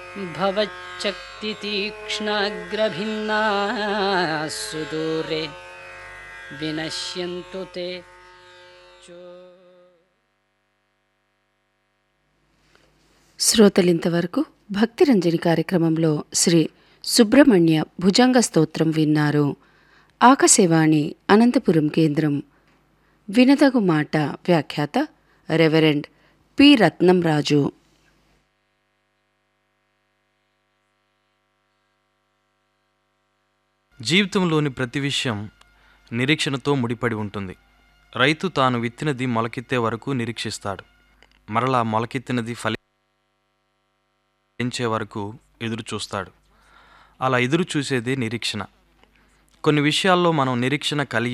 भवच्चक्तितीक्ष्णाग्रभिन्ना सुदूरे विनश्यन्तु ते चो శ్రోతలింతవరకు భక్తిరంజని కార్యక్రమంలో శ్రీ సుబ్రహ్మణ్య భుజంగ స్తోత్రం విన్నారు ఆకాశవాణి అనంతపురం కేంద్రం వినదగు మాట వ్యాఖ్యాత రెవరెండ్ పి రత్నం రాజు జీవితంలోని ప్రతి విషయం నిరీక్షణతో ముడిపడి ఉంటుంది రైతు తాను విత్తినది మొలకెత్తే వరకు నిరీక్షిస్తాడు మరలా మొలకెత్తినది ఫలించే వరకు ఎదురు చూస్తాడు అలా ఎదురు చూసేదే నిరీక్షణ కొన్ని విషయాల్లో మనం నిరీక్షణ కలిగి